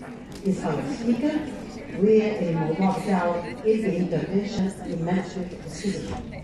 is our speaker والموضوع بتاعه is the intervention in management of schizophrenia.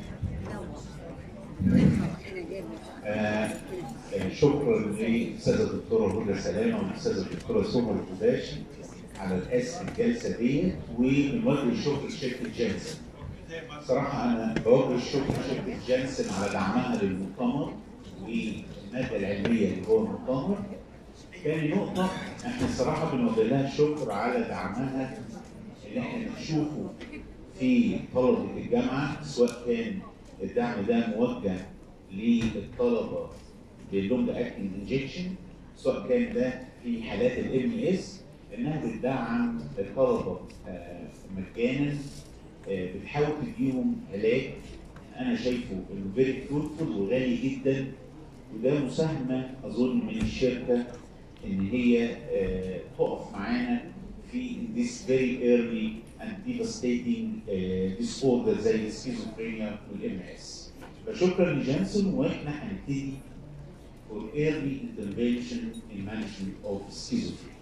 آه، آه، شكرا للاستاذه الدكتوره هدى سلامه والاستاذه الدكتوره سمر القداشي على الاسم الجلسه ديت وبنوجه الشكر لشركه جانسن. صراحه انا بوجه الشكر لشركه جانسن على دعمها للمؤتمر والماده العلميه اللي هو المؤتمر. تاني نقطه احنا الصراحه بنوجه لها الشكر على دعمها اللي احنا بنشوفه في طلبه الجامعه سواء كان الدعم ده موجه للطلبه باللونج اكتنج انجكشن سواء كان ده في حالات الام اس انها بتدعم الطلبه آه، مجانا آه، بتحاول تديهم علاج انا شايفه انه فيري فروتفول وغالي جدا وده مساهمه اظن من الشركه ان هي آه، تقف معانا في this very early and devastating uh, disorder زي السكيزوفرينيا والام اس. فشكرا لجانسون واحنا هنبتدي for early intervention in management of schizophrenia.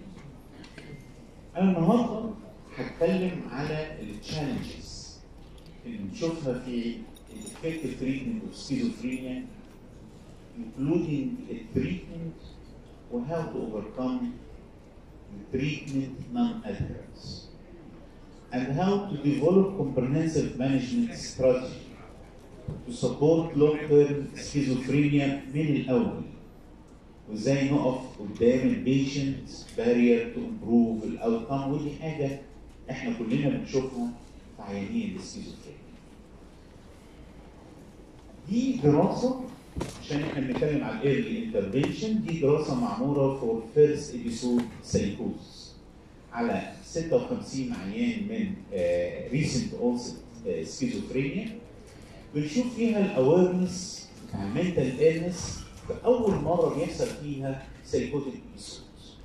انا النهارده هتكلم على التشالنجز اللي بنشوفها في effective treatment of schizophrenia including a treatment و how to overcome the treatment non-adherence and how to develop comprehensive management strategy to support long-term schizophrenia من الأول وازاي نقف قدام البيشنت بارير تو امبروف الاوتكم ودي حاجه احنا كلنا بنشوفها في عيانين السكيزوفرينيا. دي دراسه عشان احنا بنتكلم على الايرلي انترفنشن دي دراسه معموله فور فيرست ابيسود سايكوز على 56 عيان من ريسنت اونست سكيزوفرينيا بنشوف فيها الاويرنس بتاع المنتال ايرنس في اول مره بيحصل فيها سايكوتيك ابيسود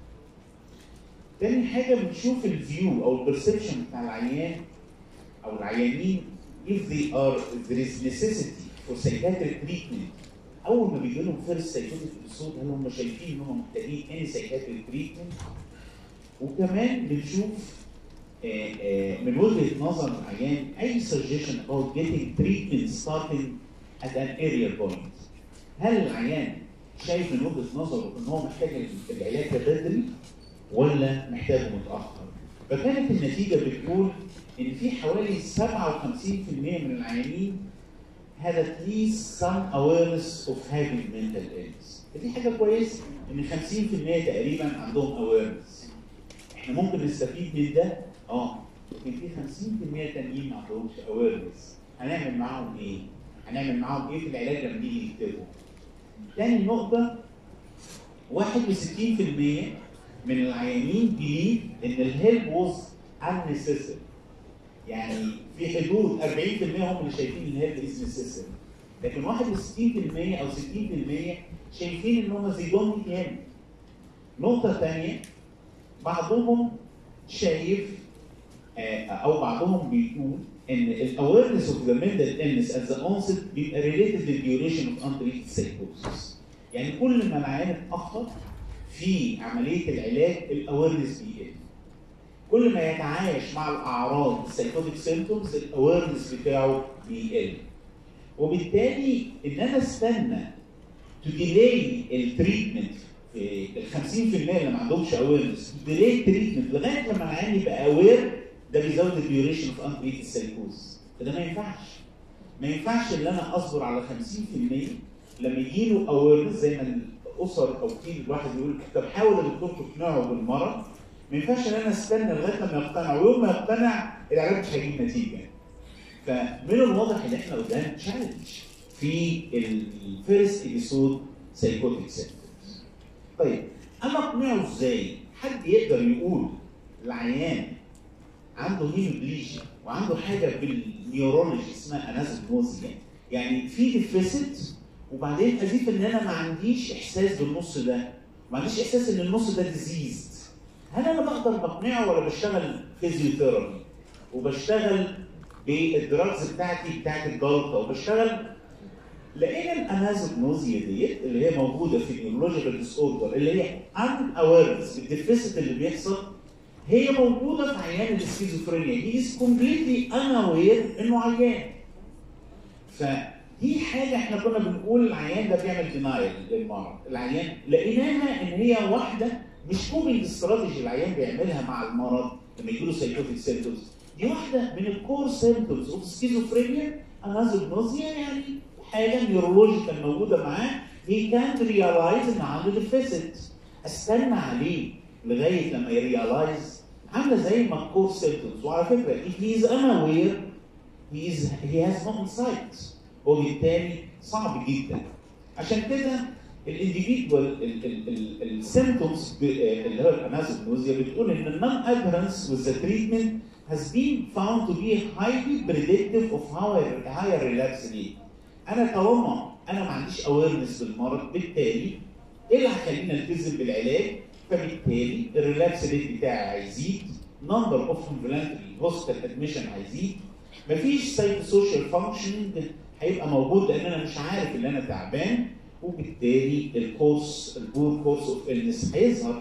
تاني حاجه بنشوف الفيو او البرسبشن بتاع العيان او العيانين if they are if there is necessity for psychiatric treatment اول ما بيجي لهم فيرست سايكوتيك ابيسود هل هم شايفين ان هم محتاجين اني سايكاتريك تريتمنت وكمان بنشوف آه، آه، من وجهه نظر العيان اي suggestion about getting treatment starting at an earlier point هل العيان شايف من وجهه نظره ان هو محتاج العلاج ده بدري ولا محتاجه متاخر؟ فكانت النتيجه بتقول ان في حوالي 57% من العيانين had at least some awareness of having mental illness. فدي حاجه كويسه ان 50% تقريبا عندهم awareness. احنا ممكن نستفيد من ده اه لكن في 50% تانيين ما عندهمش awareness. هنعمل معاهم ايه؟ هنعمل معاهم ايه في العلاج لما نيجي نكتبه؟ تاني نقطة 61% من العيانين بيليف ان الهيلب واز unnecessary يعني في حدود 40% هم اللي شايفين الهيلب از necessary لكن 61% او 60% شايفين ان هم زي دونت هيلب نقطة تانية بعضهم شايف آه، او بعضهم بيقول ان الاويرنس اوف ذا mental illness at the onset بيبقى related للديوريشن اوف untreated psychosis يعني كل ما العيان اتاخر في عمليه العلاج الاويرنس بيقل كل ما يتعايش مع الاعراض السايكوتيك سيمتومز الاويرنس بتاعه بيقل وبالتالي ان انا استنى تو ديلي التريتمنت في ال 50% اللي ما عندهمش اويرنس ديلي التريتمنت لغايه لما العيان يبقى اوير ده بيزود الديوريشن اوف انتريتد سايكوز فده ما ينفعش ما ينفعش ان انا اصبر على 50% لما يجي له اويرنس زي ما الاسر او كتير الواحد يقول طب حاول يا دكتور تقنعه بالمرض ما ينفعش ان انا استنى لغايه لما يقتنع ويوم ما يقتنع العلاج مش هيجيب نتيجه فمن الواضح ان احنا قدام تشالنج في الفيرست ابيسود سايكوتيك سيمبتومز طيب انا اقنعه ازاي؟ حد يقدر يقول العيان عنده هيموبليجيا وعنده حاجه بالنيورولوجي اسمها انازوموزيا يعني في ديفيسيت وبعدين اضيف ان انا ما عنديش احساس بالنص ده ما عنديش احساس ان النص ده ديزيزد هل انا بقدر بقنعه ولا بشتغل فيزيوثيرابي وبشتغل بالدراجز بتاعتي بتاعت الجلطه وبشتغل لقينا الانازوجنوزيا ديت اللي هي موجوده في النيورولوجيكال ديس اوردر اللي هي ان اويرنس بالديفيسيت اللي بيحصل هي موجوده في عيان السكيزوفرينيا هي از كومبليتلي ان اوير انه عيان فدي حاجه احنا كنا بنقول العيان ده بيعمل دينايل للمرض العيان لقيناها ان هي واحده مش كوبنج استراتيجي العيان بيعملها مع المرض لما يجي له سايكوتيك سيمتومز دي واحده من الكور سيمتومز اوف سكيزوفرينيا انازوجنوزيا يعني حاجه نيورولوجيكال موجوده معاه هي كانت ريلايز ان عنده ديفيسيت استنى عليه لغايه لما يريلايز عامله زي ما الكور سيمتومز وعلى فكره if he is unaware he is he has no insight وبالتالي صعب جدا عشان كده الانديفيدوال السيمتومز اللي هو الانازوجنوزيا بتقول ان النون ادهرنس with the treatment has been found to be highly predictive of higher higher relapse rate. انا طالما انا ما عنديش اويرنس بالمرض بالتالي ايه اللي هيخليني التزم بالعلاج؟ فبالتالي الريلابس ريت بتاعي هيزيد نمبر اوف انفلانتري هوستال ادميشن هيزيد مفيش سايكو سوشيال فانكشننج هيبقى موجود لان انا مش عارف ان انا تعبان وبالتالي الكورس البور كورس اوف النس هيظهر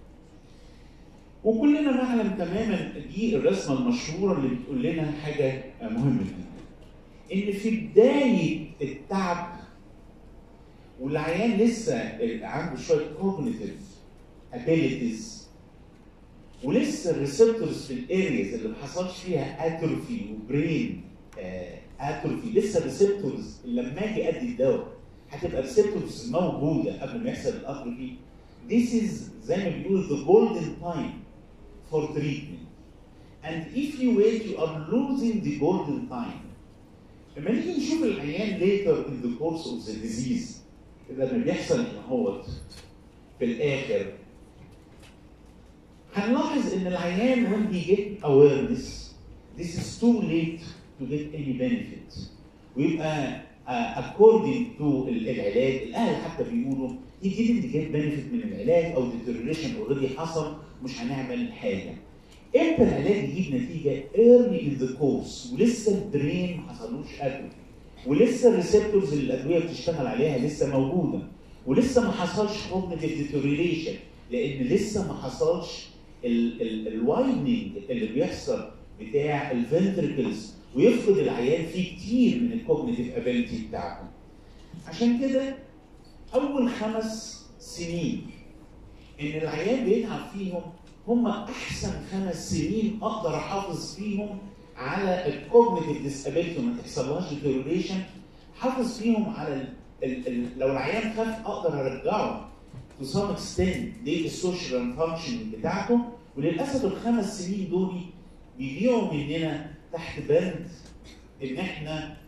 وكلنا نعلم تماما دي الرسمه المشهوره اللي بتقول لنا حاجه مهمه جدا ان في بدايه التعب والعيان لسه عنده شويه كوجنيتيف ابيليتيز ولسه الريسبتورز في الارياز اللي ما حصلش فيها اتروفي وبرين اتروفي لسه الريسبتورز لما اجي ادي الدواء هتبقى ريسبتورز موجوده قبل ما يحصل الاتروفي This is زي ما بيقولوا the golden time for treatment. And if you wait, you are losing the golden time. لما نيجي نشوف العيان later in the course of the disease لما بيحصل ان هو في الاخر هنلاحظ ان العيان when he get awareness this is too late to get any benefit ويبقى uh, according to العلاج الاهل حتى بيقولوا he didn't get benefit من العلاج او deterioration already حصل مش هنعمل حاجه. امتى العلاج يجيب نتيجه؟ early in the course ولسه البرين ما حصلوش اتروفي ولسه الريسبتورز اللي الادويه بتشتغل عليها لسه موجوده ولسه ما حصلش كوجنيتيف ديتوريشن لان لسه ما حصلش الوايدنج اللي بيحصل بتاع الفنتركلز ويفقد العيان فيه كتير من الكوجنيتيف ابيلتي بتاعته. عشان كده اول خمس سنين ان العيان بيتعب فيهم هم احسن خمس سنين اقدر احافظ فيهم على الكوجنيتيف ديسابيلتي وما تحصلهاش ديتيريوريشن حافظ فيهم على ال ال ال لو العيان خاف اقدر ارجعه تو سام اكستنت للسوشيال فانكشن بتاعته وللاسف الخمس سنين دول بيضيعوا مننا تحت بند ان احنا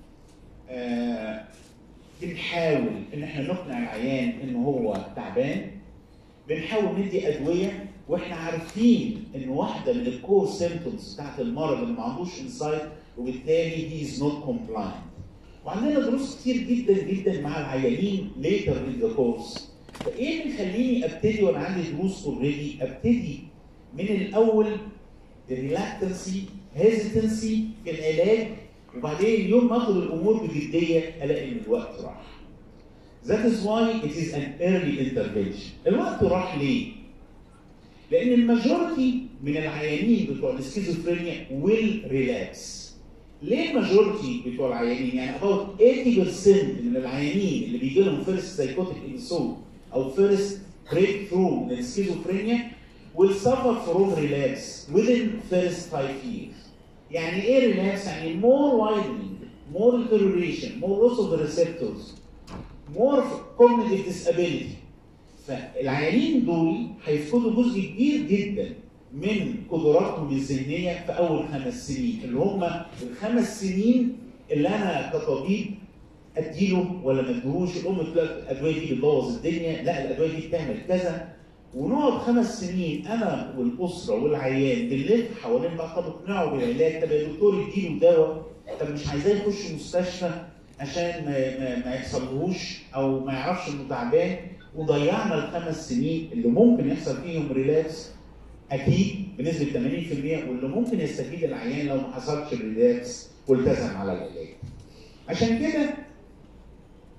آه بنحاول ان احنا نقنع العيان ان هو تعبان بنحاول ندي ادويه واحنا عارفين ان واحده من الكور سيمتومز بتاعت المرض اللي ما عندوش انسايت وبالتالي هي از نوت كومبلاينت وعندنا دروس كتير جدا جدا مع العيانين ليتر ان ذا كورس فايه اللي يخليني ابتدي وانا عندي دروس اوريدي ابتدي من الاول ريلاكتنسي هيزيتنسي في العلاج وبعدين يوم ما اخد الامور بجديه الاقي ان الوقت راح. That is why it is an early intervention. الوقت راح ليه؟ لان الماجورتي من العيانين بتوع السكيزوفرينيا ويل ريلاكس. ليه الماجورتي بتوع العيانين؟ يعني about 80% من العيانين اللي بيجي لهم فيرست سايكوتيك ابيسود او فيرست بريك ثرو من السكيزوفرينيا will suffer from relapse within first five years. يعني ايه ريلابس؟ يعني more widening, more deterioration, more loss of the receptors, more cognitive disability. فالعيانين دول هيفقدوا جزء كبير جدا من قدراتهم الذهنيه في اول خمس سنين اللي هم الخمس سنين اللي انا كطبيب اديله ولا ما اديهوش الام تقول لك الادويه دي بتبوظ الدنيا لا الادويه دي بتعمل كذا ونقعد خمس سنين انا والاسره والعيان بنلف حوالين بعض طب اقنعه بالعلاج طب يا دكتور اديله دواء طب مش عايزاه يخش مستشفى عشان ما, ما, ما يحصلهوش او ما يعرفش انه تعبان وضيعنا الخمس سنين اللي ممكن يحصل فيهم ريلاكس اكيد بنسبه 80% واللي ممكن يستفيد العيان لو ما حصلش الريلاكس والتزم على العلاج. عشان كده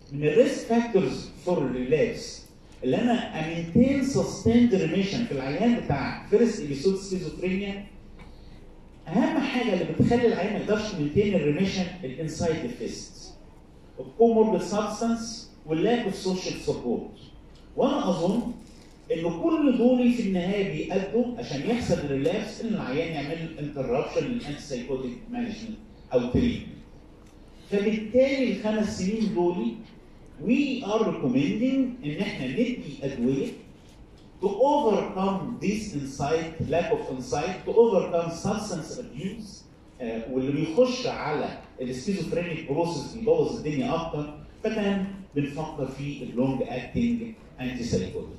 من الريسك فاكتورز فور ريلابس اللي انا امينتين سستيند ريميشن في العيان بتاع فيرست ابيسود سكيزوفرينيا اهم حاجه اللي بتخلي العيان ما يقدرش يمينتين الريميشن الانسايد ديفيست الكوموربيد سبستانس واللاك اوف سوشيال سبورت وانا اظن ان كل دول في النهايه بيأدوا عشان يحصل الريلابس ان العيان يعمل انتربشن للانتي سايكوتيك مانجمنت او تريتمنت فبالتالي الخمس سنين دول we are recommending ان احنا ندي ادويه to overcome this insight lack of insight to overcome substance abuse آه واللي بيخش على السكيزوفرينيك بروسيس بيبوظ الدنيا اكتر فكان بنفكر في اللونج اكتنج انتي سايكوتيك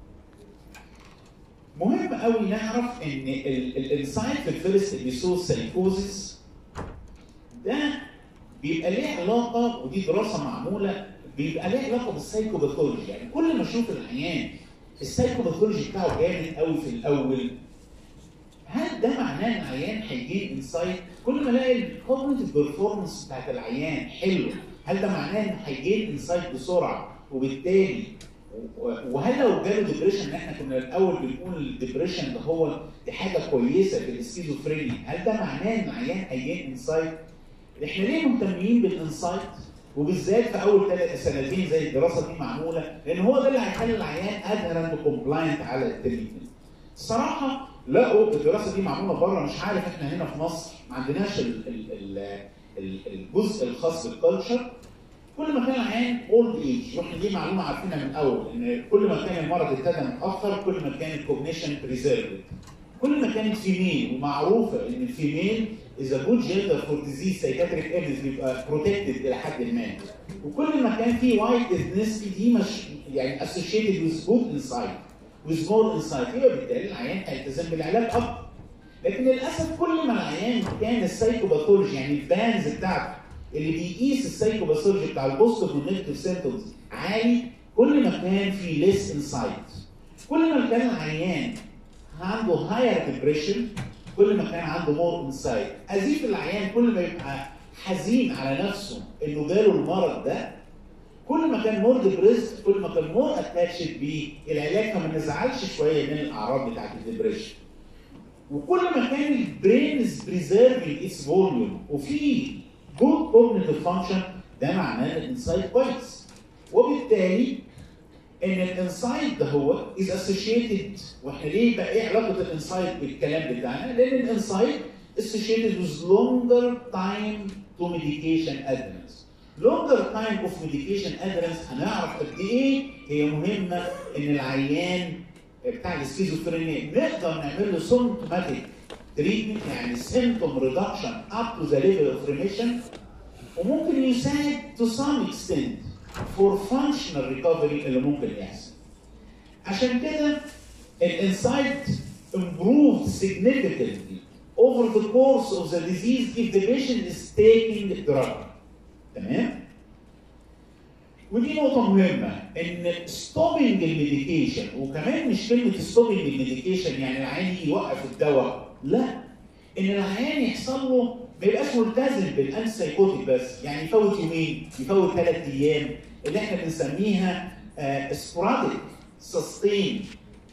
مهم قوي نعرف ان الانسايت في الفيرست ابيسود سايكوزيس ده بيبقى ليه علاقه ودي دراسه معموله بيبقى ليه علاقه بالسايكوباثولوجي يعني كل ما اشوف العيان السايكوباثولوجي بتاعه جامد قوي في الاول هل ده معناه ان العيان هيجيب انسايت كل ما الاقي الكوجنيتيف بيرفورمانس بتاعت العيان حلو هل ده معناه ان هيجيب انسايت بسرعه وبالتالي وهل لو جاله ديبريشن ان احنا كنا الاول بنقول الديبريشن ده هو دي حاجه كويسه في السكيزوفرينيا هل ده معناه ان العيان هيجيب انسايت احنا ليه مهتمين بالانسايت وبالذات في اول ثلاث سنتين زي الدراسه دي معموله لان هو ده اللي هيخلي العيان ادهرنت كومبلاينت على التريتمنت. الصراحه لقوا الدراسه دي معموله بره مش عارف احنا هنا في مصر ما عندناش ال ال ال الجزء الخاص بالكالتشر كل ما كان العيان اولد ايج واحنا دي معلومه عارفينها من الاول ان كل ما كان المرض ابتدى متاخر كل ما كان الكوجنيشن بريزيرفد كل ما كانت فيميل ومعروفه ان الفيميل is a good gender for disease psychiatric illness بيبقى protected الى حد ما وكل ما كان في white ethnicity دي مش يعني associated with good insight with more insight يبقى بالتالي العيان هيلتزم بالعلاج اكتر لكن للاسف كل ما العيان كان السايكوباثولوجي يعني البانز بتاعته اللي بيقيس السايكوباثولوجي بتاع البوزيتيف والنيجاتيف سيمبتومز عالي كل ما كان في ليس انسايت كل ما كان العيان عنده هاير ديبريشن كل ما كان عنده مور انسايت ازيد العيان كل ما يبقى حزين على نفسه انه جاله المرض ده كل ما كان مور ديبريست كل ما كان مور اتاتشد بالعلاج فما نزعلش شويه من الاعراض بتاعت الديبريشن وكل ما كان البرين از بريزيرفنج اتس فوليوم وفي جود كوجنيتيف فانكشن ده معناه ان الانسايت كويس وبالتالي ان الانسايت ده هو از اسوشيتد واحنا ليه بقى ايه علاقه الانسايت بالكلام بتاعنا؟ لان الانسايت associated with longer time to medication adherence. longer time of medication adherence هنعرف قد ايه هي مهمه ان العيان بتاع السكيزوفرينيا نقدر نعمل له سيمتوماتيك تريتمنت يعني symptom reduction up to the level of remission وممكن يساعد to some extent for functional recovery اللي ممكن يحصل. عشان كده الانسايت improved significantly over the course of the disease if the patient is taking the drug. تمام؟ ودي نقطة مهمة إن ستوبنج الميديكيشن وكمان مش كلمة ستوبنج الميديكيشن يعني العيان يوقف الدواء، لا إن العيان يحصل له ما يبقاش ملتزم بالانتي سايكوتيك بس يعني يفوت يومين يفوت ثلاث ايام اللي احنا بنسميها سبوراديك سستين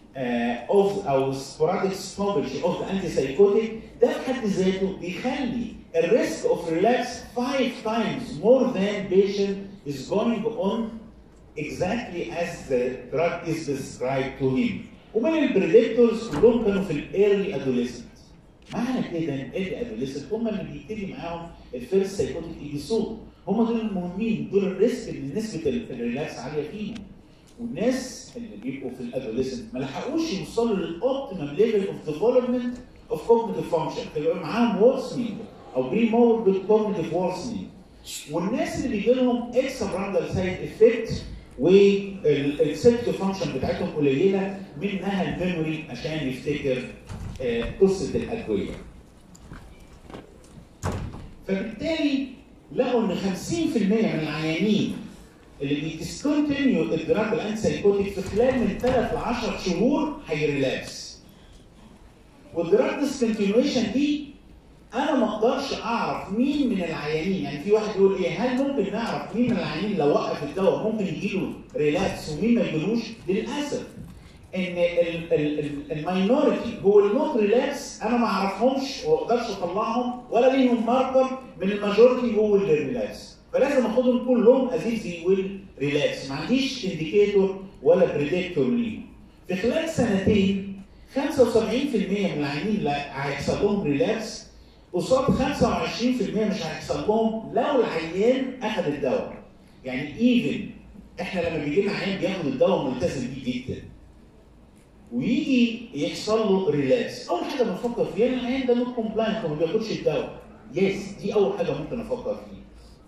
اوف او سبوراديك ستوبج اوف ذا انتي سايكوتيك ده في حد ذاته بيخلي الريسك اوف ريلابس 5 times more than patient is going on exactly as the drug is prescribed to him ومن البريدكتورز كلهم كانوا في الايرلي ادوليسنت معنى كده ان الادوليسنت هم اللي بيبتدي معاهم الفيرست سايكوتيك ايبيسود هم دول المهمين دول الريسك اللي نسبه الريلاكس عاليه فيهم والناس اللي بيبقوا في الادوليسنت ما لحقوش يوصلوا للاوبتيمم ليفل اوف ديفلوبمنت اوف كوجنيتيف فانكشن فيبقى معاهم وورسنينج او بري موربيد كوجنيتيف وورسنينج والناس اللي بيجي لهم اكسترا براندال سايد افكت والسيلف فانكشن بتاعتهم قليله منها الميموري عشان يفتكر قصه الادويه. فبالتالي لقوا ان 50% من العيانين اللي بيديسكونتينيو الدراج الانتي سايكوتيك في خلال من 3 ل 10 شهور هيريلابس. والدراج ديسكونتينيويشن دي انا ما اقدرش اعرف مين من العيانين يعني في واحد يقول ايه هل ممكن نعرف مين من العيانين لو وقف الدواء ممكن يجيله ريلابس ومين ما يجيلوش للاسف ان الماينورتي هو النوت ريلابس انا ما اعرفهمش وما اقدرش اطلعهم ولا ليهم ماركر من الماجورتي هو الريلابس فلازم اخدهم كلهم ازيد زي والريلابس ما عنديش انديكيتور ولا بريدكتور ليهم في خلال سنتين 75% من العيانين اللي هيحصل لهم ريلابس قصاد 25% مش هيحصل لهم لو العيان اخذ الدواء يعني ايفن احنا لما بيجي لنا عيان بياخد الدواء ملتزم بيه جدا ويجي يحصل له ريلابس اول حاجه بنفكر فيها ان العيان ده نوت كومبلاينت وما بياخدش الدواء يس دي اول حاجه ممكن افكر فيها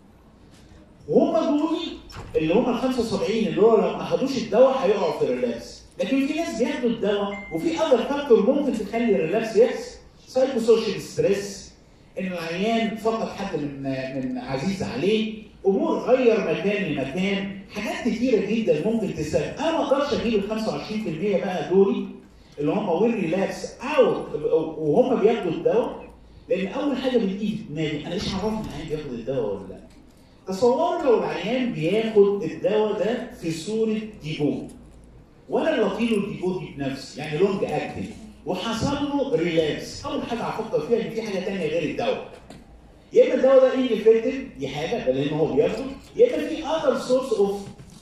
وهم دول اللي هم ال 75 اللي هو لو ما اخدوش الدواء هيقعوا في الريلابس لكن في ناس بياخدوا الدواء وفي اذر فاكتور ممكن تخلي الريلابس يحصل سايكو سوشيال ستريس ان العيان فقد حد من من عزيز عليه امور غير مكان لمكان حاجات كتيره جدا ممكن تسبب انا ما اقدرش اجيب ال 25% بقى دولي اللي هم ويل ريلابس اوت وهم بياخدوا الدواء لان اول حاجه بتيجي في دماغي انا ايش عرفني العيان بياخد الدواء ولا لا تصور لو العيان بياخد الدواء ده في صوره ديبو وانا اللي اطيله الديبو دي بنفسي يعني لونج اكتنج وحصل له ريلابس اول حاجه هفكر فيها ان في حاجه ثانيه غير الدواء يا اما الدواء ده ايه افكتيف دي حاجه ده لان هو بياخده يا اما في اذر سورس اوف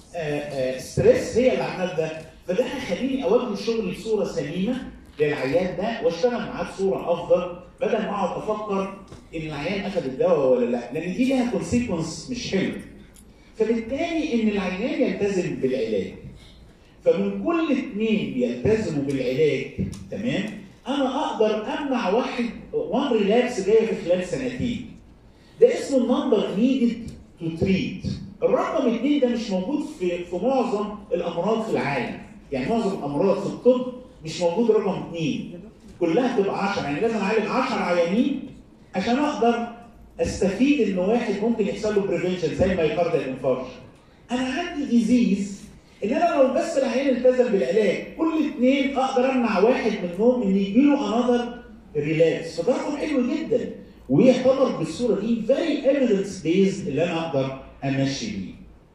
ستريس هي اللي عمل ده فده هيخليني اوجه شغلي بصوره سليمه للعيان ده واشتغل معاه بصوره افضل بدل ما اقعد افكر ان العيان اخذ الدواء ولا لا لان دي ليها كونسيكونس مش حلو فبالتالي ان العيان يلتزم بالعلاج فمن كل اثنين بيلتزموا بالعلاج تمام انا اقدر امنع واحد وان ريلابس جايه في خلال سنتين ده اسمه النمبر نيدد تو تريت الرقم اثنين ده مش موجود في في معظم الامراض في العالم يعني معظم الامراض في الطب مش موجود رقم اثنين كلها تبقى 10 يعني لازم اعالج 10 عيانين عشان اقدر استفيد ان واحد ممكن يحصل له بريفنشن زي ما يقدر الانفارش انا عندي ديزيز ان انا لو بس العيان التزم بالعلاج كل اثنين اقدر امنع واحد منهم ان يجي له انذر ريلابس فده رقم حلو جدا ويعتبر بالصوره دي فيري ايفيدنس بيزد اللي انا اقدر امشي بيه.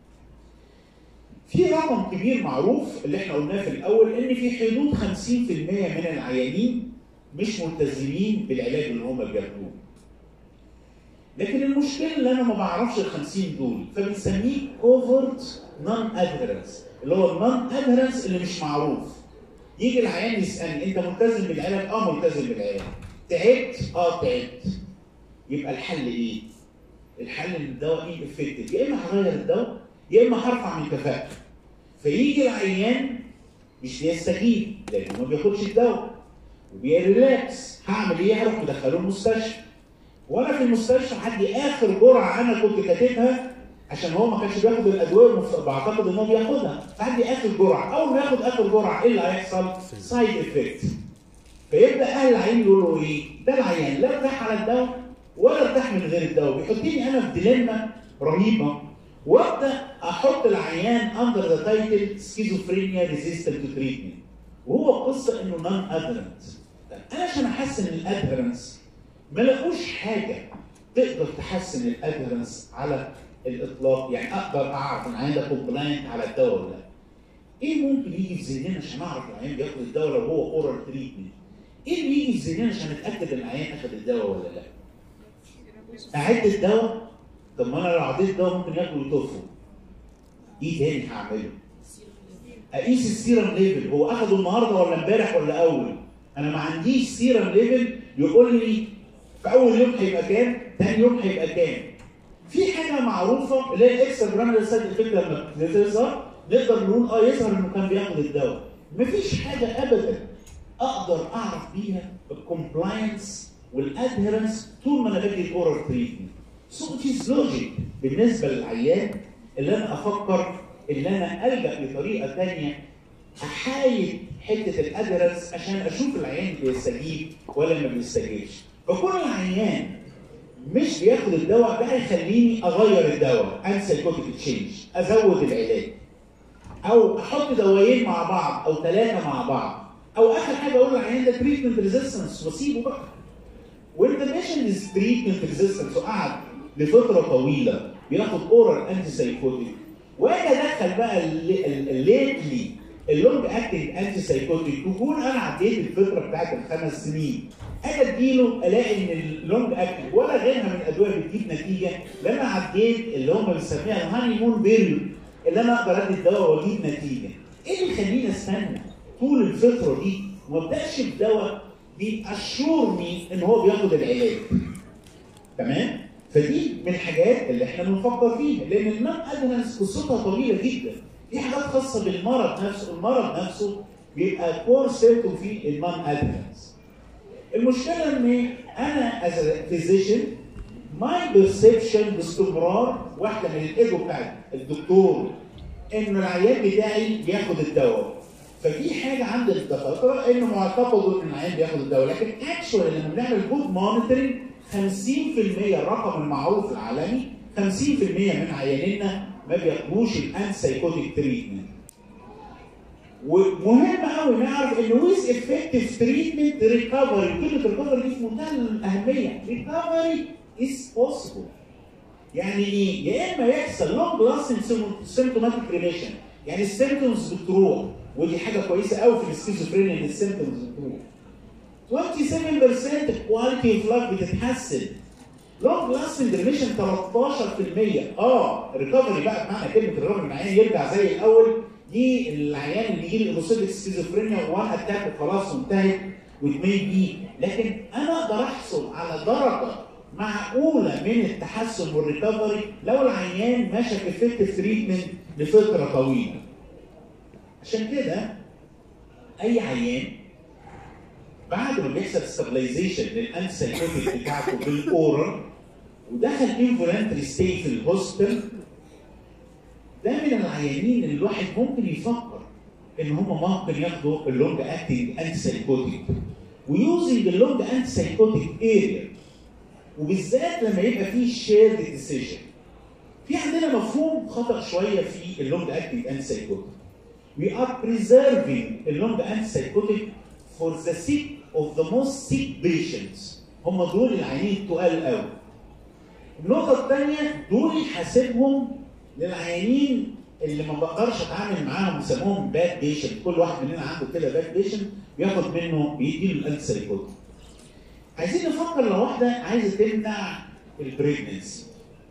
في رقم كبير معروف اللي احنا قلناه في الاول ان في حدود 50% من العيانين مش ملتزمين بالعلاج اللي هم بياخدوه. لكن المشكله ان انا ما بعرفش ال 50 دول فبنسميه كوفرت نون ادهرنس اللي هو النون ادهرنس اللي مش معروف. يجي العيان يسالني انت ملتزم بالعلاج؟ اه ملتزم بالعلاج. تعبت؟ اه تعبت. يبقى الحل ايه؟ الحل ان الدواء ايه افكتيف يا اما هغير الدواء يا اما هرفع من كفاءته. فيجي العيان مش بيستجيب لانه ما بياخدش الدواء وبيريلاكس هعمل ايه؟ هروح مدخله المستشفى. وانا في المستشفى عندي اخر جرعه انا كنت كاتبها عشان هو ما كانش بياخد الادويه بعتقد ان هو بياخدها فعندي اخر جرعه اول ما ياخد اخر جرعه ايه اللي هيحصل؟ سايد افكت فيبدا اهل العيان يقولوا ايه؟ ده العيان لا ارتاح على الدواء ولا ارتاح من غير الدواء بيحطني انا في ديليما رهيبه وابدا احط العيان اندر ذا تايتل سكيزوفرينيا ريزيستنت تو تريتمنت وهو القصه انه نون ادرنت انا عشان احسن الادرنس ما لقوش حاجه تقدر تحسن الادرنس على الاطلاق يعني اقدر اعرف ان العيان ده كومبلاينت على الدواء ولا لا ايه ممكن يجي في ذهننا عشان اعرف العيان بياخد الدواء لو هو اورال تريتمنت ايه اللي يجي في ذهننا عشان اتاكد ان العيان اخذ الدواء ولا لا اعد الدواء طب ما انا لو عديت الدواء ممكن ياكل ويطفوا ايه تاني هعمله اقيس السيرم ليفل هو اخده النهارده ولا امبارح ولا اول انا ما عنديش سيرم ليفل يقول لي في اول يوم هيبقى كام ثاني يوم هيبقى كام في حاجه معروفه اللي هي الاكسترا جرانولار سايد افكت لما تظهر نقدر نقول اه يظهر انه كان بياخد الدواء مفيش حاجه ابدا اقدر اعرف بيها الكومبلاينس والادهرنس طول ما انا بدي الاورال تريتمنت سو اتس لوجيك بالنسبه للعيان اللي انا افكر ان انا الجا بطريقه ثانيه احايد حته الادرس عشان اشوف العيان بيستجيب ولا ما بيستجيبش فكون العيان مش بياخد الدواء ده هيخليني اغير الدواء انسى الكوتيك تشينج ازود العلاج او احط دوايين مع بعض او ثلاثه مع بعض او اخر حاجه اقول للعيان ده تريتمنت ريزيستنس واسيبه بقى when the patient is treatment resistant وقعد لفتره طويله بياخد اورال انتي سايكوتيك واجي ادخل بقى الليتلي اللونج اكتنج انتي سايكوتيك تكون انا عديت الفتره بتاعت الخمس سنين اجي اديله الاقي ان اللونج اكتنج ولا غيرها من الادويه بتجيب نتيجه لما عديت اللي هم بنسميها الهاني مون بيريود اللي انا اقدر ادي الدواء واجيب نتيجه ايه اللي يخليني استنى طول الفتره دي وما ابداش بدواء بيأشورني ان هو بياخد العلاج تمام فدي من الحاجات اللي احنا بنفكر فيها لان النون ادهنس قصتها طويله جدا دي حاجات خاصه بالمرض نفسه المرض نفسه بيبقى كور سيرته في النون ادهنس المشكله ان انا از فيزيشن ماي بيرسبشن باستمرار واحده من الايجو بتاع الدكتور ان العيان بتاعي بياخد الدواء ففي حاجه عند الدكاتره انه معتقدوا ان العيان بياخد الدواء لكن اكشوالي لما بنعمل جود مونيتورنج 50% الرقم المعروف العالمي 50% من عيانينا ما بياخدوش الان سايكوتيك تريتمنت ومهم قوي نعرف ان ويز افكتيف تريتمنت ريكفري كلمه ريكفري دي في منتهى الاهميه ريكفري از بوسيبل يعني ايه؟ يا اما يحصل لونج لاستنج سيمتوماتيك ريليشن يعني السيمتومز بتروح ودي حاجه كويسه قوي في السكيزوفرينيا ان السيمتومز بتروح 27% كواليتي اوف لايف بتتحسن لونج لاستنج ريميشن 13% اه ريكفري بقى بمعنى كلمه الرقم ان العيان يرجع زي الاول دي العيان اللي يجي له ايبوسيدك سكيزوفرينيا وان اتاك خلاص وانتهت وتمي بي لكن انا اقدر احصل على درجه معقوله من التحسن والريكفري لو العيان ماشي في افكتيف تريتمنت لفتره طويله عشان كده اي عيان بعد ما بيحصل ستابلايزيشن للانتي سايكوتيك بتاعته بالاورال ودخل انفولانتري ستي في الهوستل ده من العيانين اللي الواحد ممكن يفكر ان هم ممكن ياخدوا اللونج اكتنج انتي سايكوتيك ويوزنج اللونج انتي سايكوتيك اريا وبالذات لما يبقى فيه شيرد ديسيجن في عندنا مفهوم خطا شويه في اللونج اكتنج انتي سايكوتيك we are preserving a long antipsychotic for the sick of the most sick patients هم دول العيانين التقال قوي النقطة الثانية دول حاسبهم للعيانين اللي ما بقدرش اتعامل معاهم بيسموهم باد بيشنت كل واحد مننا عنده كده باد بيشنت بياخد منه بيدي له الانتي عايزين نفكر لو واحدة عايزة تمنع البريجنسي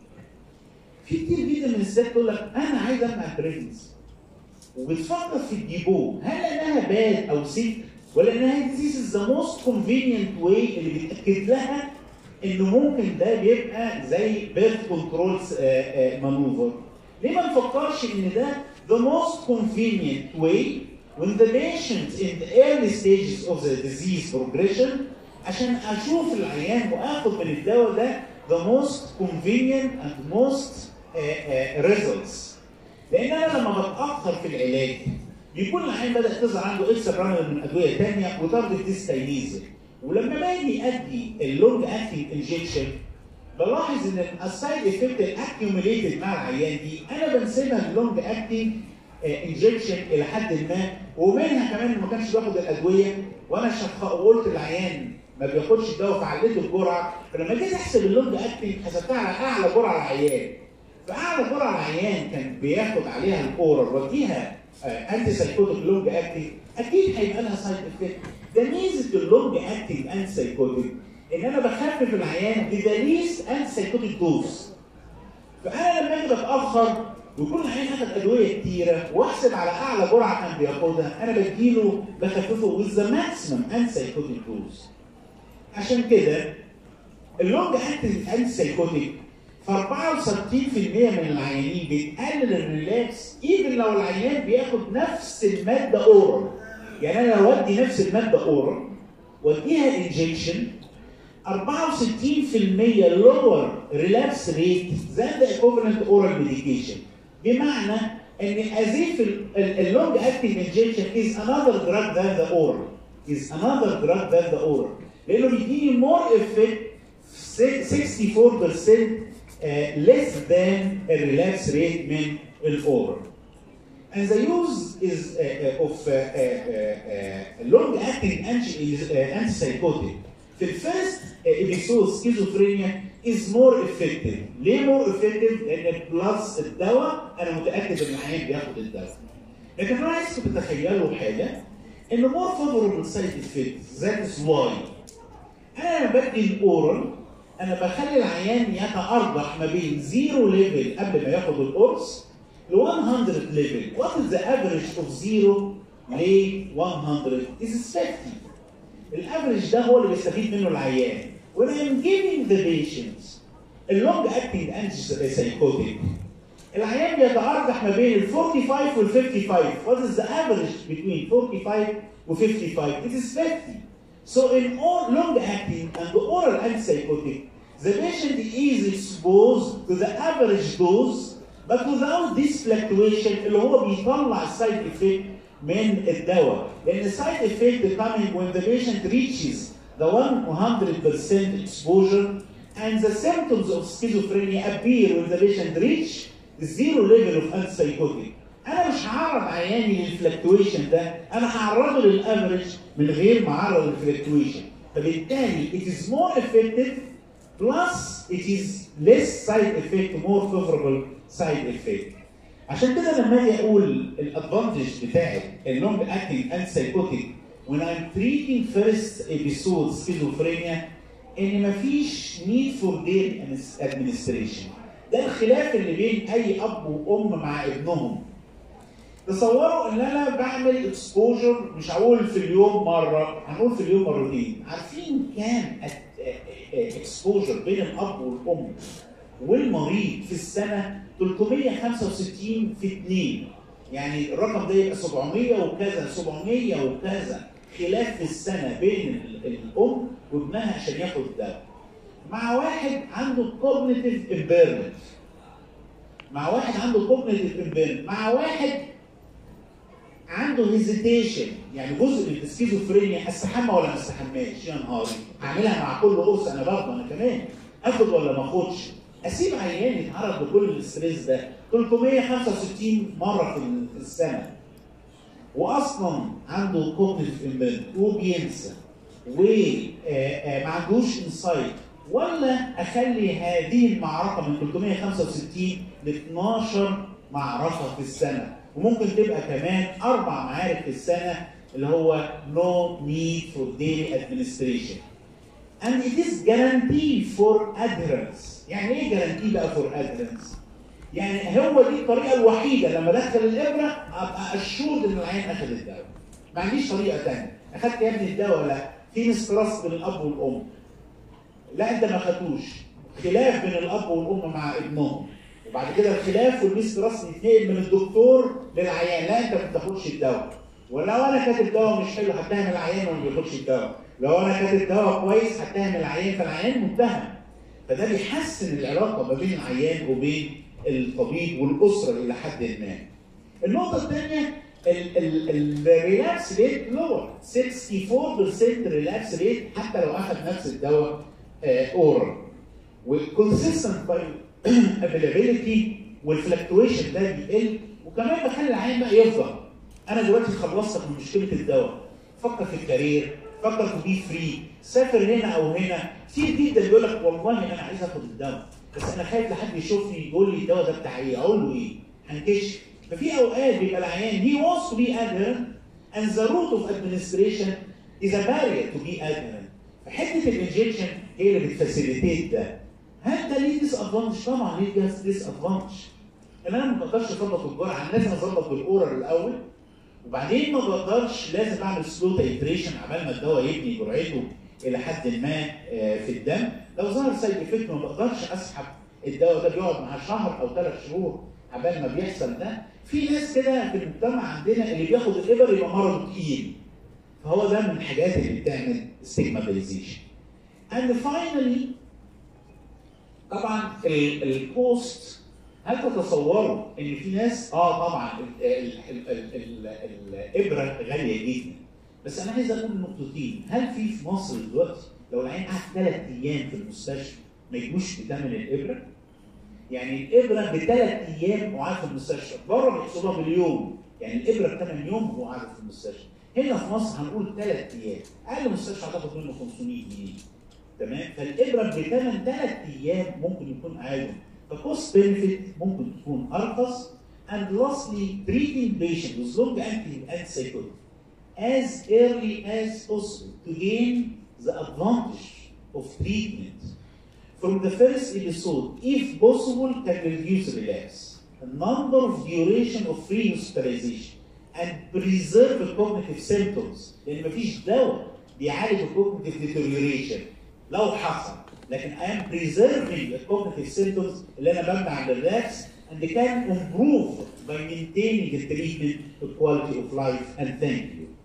في كتير جدا من الستات تقول لك انا عايز امنع البريجنسي وبتفكر في الديبو هل انها باد او سيك ولا انها ذيس از ذا موست كونفينينت واي اللي بتاكد لها انه ممكن ده بيبقى زي بيرث كنترول مانوفر ليه ما نفكرش ان ده the most convenient way when the patient in the early stages of the disease progression عشان اشوف العيان واخد من الدواء ده the most convenient and most uh, uh, results لان انا لما بتاخر في العلاج بيكون العيان بدا تظهر عنده اكسترا من ادويه ثانيه وتارجت ديستاينيزا ولما باجي ادي اللونج اكتنج انجكشن بلاحظ ان السايد افكت الاكيوميليتد مع العيان دي انا بنسيبها اللونج اكتنج انجكشن الى حد ما ومنها كمان ما كانش بياخد الادويه وانا شخ... وقلت للعيان ما بياخدش الدواء فعليته الجرعه فلما جيت احسب اللونج اكتنج حسبتها على اعلى جرعه العيان فاعلى جرعه العيان كان بياخد عليها الاورال وديها انتي سايكوتيك لونج اكتنج اكيد هيبقى لها سايد افكت ده ميزه اللونج اكتنج انتي سايكوتيك ان انا بخفف العيان بدليس انتي سايكوتيك دوز فانا لما اجي بتاخر ويكون العيان اخد ادويه كتيره واحسب على اعلى جرعه كان بياخدها انا بديله بخففه وذ ذا ماكسيمم انتي سايكوتيك دوز عشان كده اللونج اكتنج انتي سايكوتيك ف 64% من العيانين بتقلل الريلاكس ايفن لو العيان بياخد نفس الماده اورال يعني انا لو ادي نفس الماده اورال واديها انجكشن 64% lower relapse rate than the equivalent oral medication بمعنى ان as if اللونج acting injection is another drug than the oral is another drug than the oral لانه بيديني more effect 64% uh, less than a relapse rate من الاورال and the use is uh, uh, of uh, uh, uh, long acting antipsychotic في الفيرست ابيسود سكيزوفرينيا از مور افكتيف ليه مور افكتيف؟ لان بلس الدواء انا متاكد ان العيان بياخد الدواء لكن انا عايزكم تتخيلوا حاجه ان مور فيفوربل سايد افكت ذات از واي انا لما بدي الاورال انا بخلي العيان يتارجح ما بين زيرو ليفل قبل ما ياخد القرص ل 100 ليفل وات از ذا افريج اوف زيرو ل 100 از 50 الافريج ده هو اللي بيستفيد منه العيان when I'm giving the patients a long acting antipsychotic العيان بيتأرجح ما بين ال 45 وال 55 what is the average between 45 و 55 it is 50 so in all long acting and oral antipsychotic the patient is exposed to the average dose but without this fluctuation اللي هو بيطلع السايد افكت من الدواء لان السايد افكت coming when the patient reaches the 100% exposure and the symptoms of schizophrenia appear when the patient reach the zero level of antipsychotic انا مش هعرض عياني للفلكتويشن ده انا هعرضه للافريج من غير ما اعرض للفلكتويشن فبالتالي it is more effective plus it is less side effect more favorable side effect عشان كده لما اجي اقول الادفانتج بتاعت اللونج اكتنج انتي سايكوتيك when I'm treating first episode schizophrenia ان مفيش need for daily administration ده الخلاف اللي بين اي اب وام مع ابنهم تصوروا ان انا بعمل اكسبوجر مش هقول في اليوم مره هنقول في اليوم مرتين عارفين كام اكسبوجر بين الاب والام والمريض في السنه 365 في 2 يعني الرقم ده يبقى 700 وكذا 700 وكذا خلاف في السنه بين الام وابنها عشان ياخد الدواء مع واحد عنده كوجنيتيف امبيرمنت مع واحد عنده كوجنيتيف امبيرمنت مع واحد عنده هيزيتيشن يعني جزء من السكيزوفرينيا استحمى ولا ما استحماش يا نهاري اعملها مع كل قرص انا باخده انا كمان اخد ولا ما اخدش اسيب عيان يتعرض لكل الاستريس ده 365 مره في السنه واصلا عنده كوجنيتيف امبيرمنت وبينسى وما عندوش انسايت ولا اخلي هذه المعركه من 365 ل 12 معركه في السنه وممكن تبقى كمان اربع معارك في السنه اللي هو no need for daily administration and it is guarantee for adherence يعني ايه guarantee بقى for adherence يعني هو دي الطريقه الوحيده لما ادخل الابره ابقى اشور ان العيان اخذ الدواء ما عنديش طريقه ثانيه اخدت يا ابني الدواء ولا في مسترس بين الاب والام لا انت ما خدتوش خلاف بين الاب والام مع ابنهم وبعد كده الخلاف والمسترس يتنقل من الدكتور للعيان لا انت ما بتاخدش الدواء ولو انا كاتب دواء مش حلو هتهم العيان وما بياخدش الدواء لو انا كاتب دواء كويس هتهم العيان فالعيان متهم فده بيحسن العلاقه ما بين العيان وبين الطبيب والاسره الى حد ما. النقطه الثانيه الريلابس ريت لور 64% ريلابس ريت حتى لو اخذ نفس الدواء اورال والكونسيستنت افيلابيلتي والفلكتويشن ده بيقل وكمان بخلي العيان بقى يفضل انا دلوقتي خلصتك من مشكله الدواء فكر في الكارير فكر في بي فري سافر هنا او هنا كتير جدا بيقول لك والله انا عايز اخد الدواء بس انا خايف لحد يشوفني يقول لي الدواء ده بتاع ايه اقول له ايه هنكشف ففي اوقات بيبقى العيان he wants to be adherent and the route of administration is a barrier to be adherent فحته الانجكشن هي اللي بتفاسيليتيت ده هل ده ليه ديس ادفانتج؟ طبعا ليه ديس ادفانتج ان انا ما بقدرش اظبط الجرعه لازم اظبط بالاورال الاول وبعدين ما بقدرش لازم اعمل سلو تايتريشن عبال ما الدواء يبني جرعته الى حد ما في الدم لو ظهر سايد افكت ما بقدرش اسحب الدواء ده بيقعد مع شهر او ثلاث شهور عبال ما بيحصل ده في ناس كده في المجتمع عندنا اللي بياخد الابر يبقى مرض تقيل فهو ده من الحاجات اللي بتعمل ستيجماتيزيشن and finally طبعا الكوست هل تتصوروا ان في ناس اه طبعا ال ال ال ال الابره غاليه جدا بس انا عايز اقول نقطتين هل في في مصر دلوقتي لو العيان قعد ثلاث ايام في المستشفى ما يجوش بثمن الابره؟ يعني الابره بثلاث ايام وقاعد في المستشفى بره بيحسبوها باليوم يعني الابره بثمان يوم وهو قاعد في المستشفى هنا في مصر هنقول ثلاث ايام اقل مستشفى هتاخد منه 500 جنيه تمام فالابره بثمن ثلاث ايام ممكن يكون اقل فكوست بنفيت ممكن تكون ارخص and lastly treating patient with long acting antipsychotic as early as possible to gain the advantage of treatment from the first episode if possible can reduce relapse the number of duration of free hospitalization and preserve the cognitive symptoms لان مفيش دواء بيعالج الكوجنيتيف deterioration لو حصل لكن I am preserving the cognitive symptoms اللي انا بمنع الريلاكس and they can improve by maintaining the treatment quality of life and thank you.